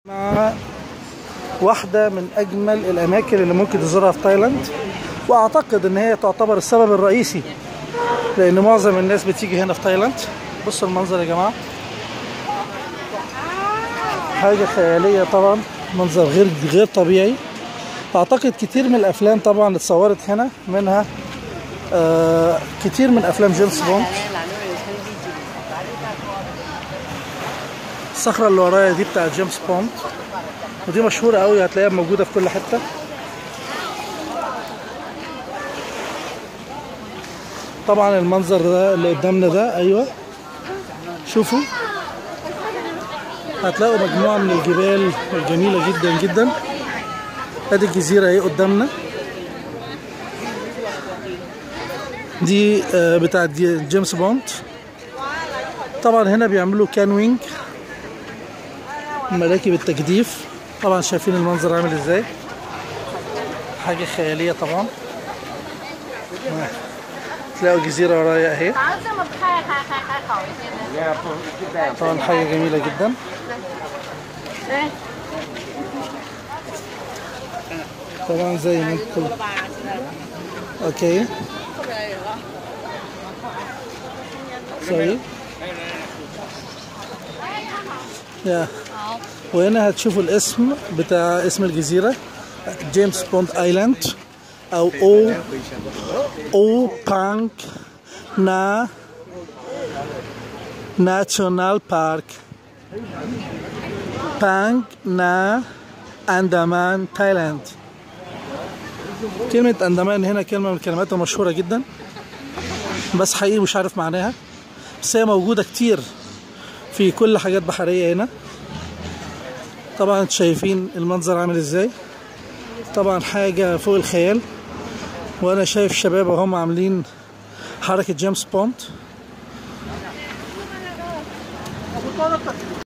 مع واحدة من أجمل الأماكن اللي ممكن تزورها في تايلاند وأعتقد إن هي تعتبر السبب الرئيسي لأن معظم الناس بتيجي هنا في تايلاند بصوا المنظر يا جماعة حاجة خيالية طبعا منظر غير غير طبيعي أعتقد كتير من الأفلام طبعا اتصورت هنا منها آه كتير من أفلام جيمس بوند الصخرة اللي ورايا دي بتاعت جيمس بوند ودي مشهورة قوي هتلاقيها موجودة في كل حتة طبعا المنظر ده اللي قدامنا ده ايوه شوفوا هتلاقوا مجموعة من الجبال الجميلة جدا جدا ادي الجزيرة اهي قدامنا دي آه، بتاعت دي- جيمس بوند طبعا هنا بيعملوا كانوينج مراكب التجديف طبعا شايفين المنظر عامل ازاي حاجة خيالية طبعا تلاقوا جزيرة ورايا اهي 好像这么开开开还好一些呢。 طبعا حاجة جميلة جدا 来， طبعا زي ما انتم اوكي سوري يا وهنا هتشوفوا الاسم بتاع اسم الجزيرة جيمس بوند ايلاند او او او بانك نا ناشونال بارك بانك نا اندامان تايلاند كلمة أندمان هنا كلمة من الكلمات المشهورة جدا بس حقيقي مش عارف معناها بس هي موجودة كتير في كل حاجات بحرية هنا طبعا انتوا شايفين المنظر عامل ازاي طبعا حاجة فوق الخيال وانا شايف شباب وهم عاملين حركة جيمس بوند